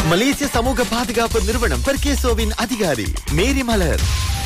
மலேசிய சமூக பாதுகாப்பு நிறுவனம் பெர்கேசோவின் அதிகாரி Mary Malar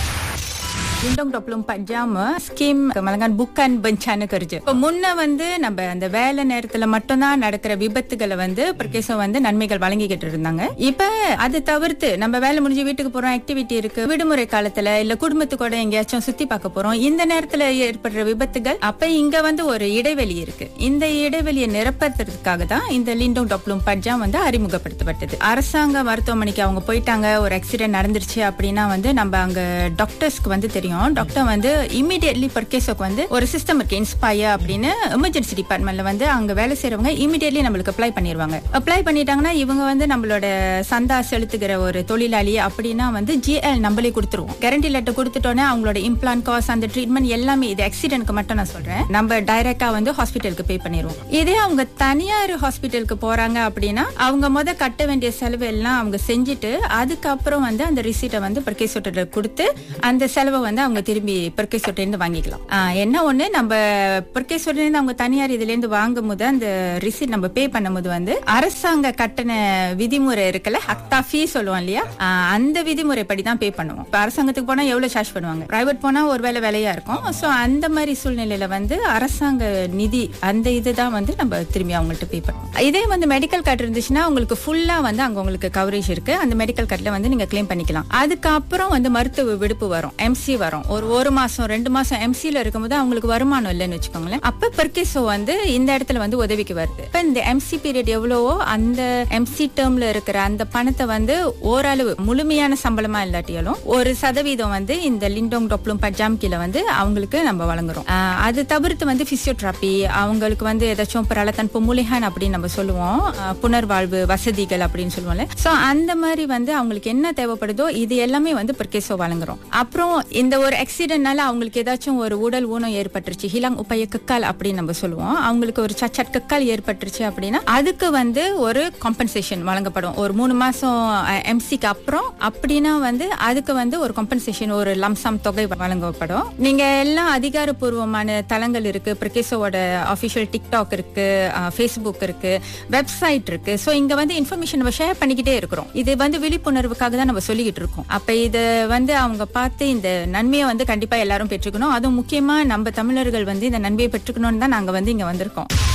Lindung 24 jam scheme கமலங்கான் புக்கன் பெஞ்சான கருஜு இப்போ முன்ன வந்து நம்ம அந்த வேலை நேரத்துல மட்டும்தான் நடக்கிற விபத்துகளை வந்து பிரகேசம் வந்து நன்மைகள் வழங்கிக்கிட்டு இருந்தாங்க இப்ப அது தவிர்த்து நம்ம வேலை முடிஞ்சு வீட்டுக்கு போறோம் ஆக்டிவிட்டி இருக்கு விடுமுறை காலத்துல இல்ல குடும்பத்து கூட எங்கேயாச்சும் சுத்தி பார்க்க போறோம் இந்த நேரத்துல ஏற்படுற விபத்துகள் அப்ப இங்க வந்து ஒரு இடைவெளி இருக்கு இந்த இடைவெளியை நிரப்பறதுக்காக தான் இந்த லிண்டோங் டொப்ளும் பட்ஜாம் வந்து அறிமுகப்படுத்தப்பட்டது அரசாங்க மருத்துவமனைக்கு அவங்க போயிட்டாங்க ஒரு ஆக்சிடென்ட் நடந்துருச்சு அப்படின்னா வந்து நம்ம அங்க டாக்டர்ஸ்க்கு வந்து தெரியும் டாக்டர் வந்து இமீடியட்லி பர் கேஸுக்கு வந்து ஒரு சிஸ்டம் இருக்கு இன்ஸ்பயர் அப்படின்னு எமர்ஜென்சி டிபார்ட்மெண்ட்ல வந்து அங்க வேலை செய்யறவங்க இமீடியட்லி நம்மளுக்கு அப்ளை பண்ணிடுவாங்க அப்ளை பண்ணிட்டாங்கன்னா இவங்க வந்து நம்மளோட சந்தா செலுத்துகிற ஒரு தொழிலாளி அப்படின்னா வந்து ஜிஎல் நம்மளே கொடுத்துருவோம் கேரண்டி லெட்டர் கொடுத்துட்டோன்னே அவங்களோட இம்ப்ளான் காஸ்ட் அந்த ட்ரீட்மெண்ட் எல்லாமே இது ஆக்சிடென்ட்க்கு மட்டும் நான் சொல்றேன் நம்ம டைரக்டா வந்து ஹாஸ்பிட்டலுக்கு பே பண்ணிடுவோம் இதே அவங்க தனியார் ஹாஸ்பிட்டலுக்கு போறாங்க அப்படின்னா அவங்க முத கட்ட வேண்டிய செலவு எல்லாம் அவங்க செஞ்சுட்டு அதுக்கப்புறம் வந்து அந்த ரிசீட்டை வந்து பர்கேஸ் கொடுத்து அந்த செலவை வந்து அவங்க திரும்பி பர்கேஸ் இருந்து வாங்கிக்கலாம் ஆஹ் என்ன ஒண்ணு நம்ம பர்கேஸ் இருந்து அவங்க தனியார் இதுல இருந்து வாங்கும் போது அந்த ரிசீட் நம்ம பே பண்ணும்போது வந்து அரசாங்க கட்டண விதிமுறை இருக்குல்ல ஹக்தா ஃபீ சொல்லுவோம் இல்லையா ஆஹ் அந்த விதிமுறைப்படி தான் பே பண்ணுவோம் இப்ப அரசாங்கத்துக்கு போனா எவ்வளவு சார்ஜ் பண்ணுவாங்க பிரைவேட் போனா ஒருவேளை விலையா இருக்கும் சோ அந்த மாதிரி சூழ்நிலையில வந்து அரசாங்க நிதி அந்த இதுதான் வந்து நம்ம திரும்பி அவங்கள்ட்ட பே பண்ணுவோம் இதே வந்து மெடிக்கல் கார்டு இருந்துச்சுன்னா உங்களுக்கு ஃபுல்லா வந்து அங்க உங்களுக்கு கவரேஜ் இருக்கு அந்த மெடிக்கல் கார்டுல வந்து நீங்க கிளைம் பண்ணிக்கலாம் அதுக்கப்புறம் வந்து மருத்துவ விடுப்பு வரும் எம்சி வரும் ஒரு ஒரு மாசம் ரெண்டு மாசம் எம்சில இருக்கும்போது அவங்களுக்கு வருமானம் இல்லைன்னு வச்சுக்கோங்களேன் அப்ப பெர்கேசோ வந்து இந்த இடத்துல வந்து உதவிக்கு வருது இப்ப இந்த எம்சி பீரியட் எவ்வளவோ அந்த எம்சி டேர்ம்ல இருக்கிற அந்த பணத்தை வந்து ஓரளவு முழுமையான சம்பளமா இல்லாட்டியாலும் ஒரு சதவீதம் வந்து இந்த லிண்டோங் டொப்ளும் பஜாம் கீழ வந்து அவங்களுக்கு நம்ம வழங்குறோம் ஆஹ் அது தவிர்த்து வந்து பிசியோதெரப்பி அவங்களுக்கு வந்து ஏதாச்சும் பிரலத்தன் பொமுலிஹான் அப்படின்னு நம்ம சொல்லுவோம் ஆஹ் புனர்வாழ்வு வசதிகள் அப்படின்னு சொல்லுவோம்ல சோ அந்த மாதிரி வந்து அவங்களுக்கு என்ன தேவைப்படுதோ இது எல்லாமே வந்து பெர்கேசோ வழங்குறோம் அப்புறம் இந்த ஒரு ஆக்சிடென்ட்னால அவங்களுக்கு ஏதாச்சும் ஒரு உடல் ஊனம் ஏற்பட்டுருச்சு ஹிலாங் உப்பைய கக்கால் அப்படின்னு நம்ம சொல்லுவோம் அவங்களுக்கு ஒரு சச்சட் கக்கால் ஏற்பட்டுருச்சு அப்படின்னா அதுக்கு வந்து ஒரு காம்பன்சேஷன் வழங்கப்படும் ஒரு மூணு மாசம் எம்சிக்கு அப்புறம் அப்படின்னா வந்து அதுக்கு வந்து ஒரு காம்பன்சேஷன் ஒரு லம்சம் தொகை வழங்கப்படும் நீங்க எல்லாம் அதிகாரப்பூர்வமான தளங்கள் இருக்கு பிரகேசோட அபிஷியல் டிக்டாக் இருக்கு ஃபேஸ்புக் இருக்கு வெப்சைட் இருக்கு சோ இங்க வந்து இன்ஃபர்மேஷன் நம்ம ஷேர் பண்ணிக்கிட்டே இருக்கிறோம் இது வந்து விழிப்புணர்வுக்காக தான் நம்ம சொல்லிக்கிட்டு இருக்கோம் அப்ப இத வந்து அவங்க பார்த்து இந்த நன்மையை வந்து கண்டிப்பா எல்லாரும் பெற்றுக்கணும் அதுவும் முக்கியமா நம்ம தமிழர்கள் வந்து இந்த நன்மையை பெற்றுக்கணும்னு தான் நாங்க வந்து இங்க வந்திருக்கோம்